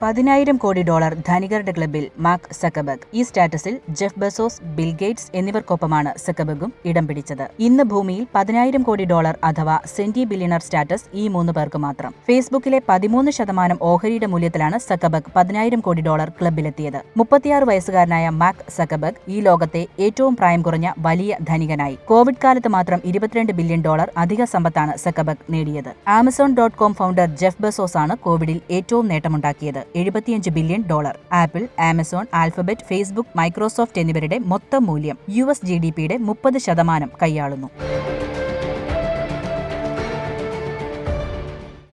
പതിനായിരം കോടി ഡോളർ ധനികരുടെ ക്ലബിൽ മാർക്ക് സക്കബർഗ് ഈ സ്റ്റാറ്റസിൽ ജെഫ് ബസോസ് ബിൽ ഗേറ്റ്സ് എന്നിവർക്കൊപ്പമാണ് സക്കബർഗും ഇടം പിടിച്ചത് ഇന്ന് ഭൂമിയിൽ പതിനായിരം കോടി ഡോളർ അഥവാ സെന്റി ബില്യണർ സ്റ്റാറ്റസ് ഈ മൂന്ന് പേർക്ക് മാത്രം ഫേസ്ബുക്കിലെ പതിമൂന്ന് ശതമാനം ഓഹരിയുടെ മൂല്യത്തിലാണ് സക്കബർഗ് പതിനായിരം കോടി ഡോളർ ക്ലബിലെത്തിയത് മുപ്പത്തിയാറ് വയസ്സുകാരനായ മാക് സക്കബർഗ് ഈ ലോകത്തെ ഏറ്റവും പ്രായം കുറഞ്ഞ വലിയ ധനികനായി കോവിഡ് കാലത്ത് മാത്രം ഇരുപത്തിരണ്ട് ബില്യൺ ഡോളർ അധിക സമ്പത്താണ് സക്കബർഗ് നേടിയത് Amazon dot com founder Jeff Bezos ആണ് കോവിഡിൽ ഏറ്റവും നേട്ടമുണ്ടാക്കിയത് എഴുപത്തിയഞ്ച് billion dollar Apple Amazon Alphabet Facebook Microsoft എന്നിവരുടെ മൊത്തം മൂല്യം യു എസ് ജി ഡി പിയുടെ മുപ്പത് ശതമാനം കൈയാളുന്നു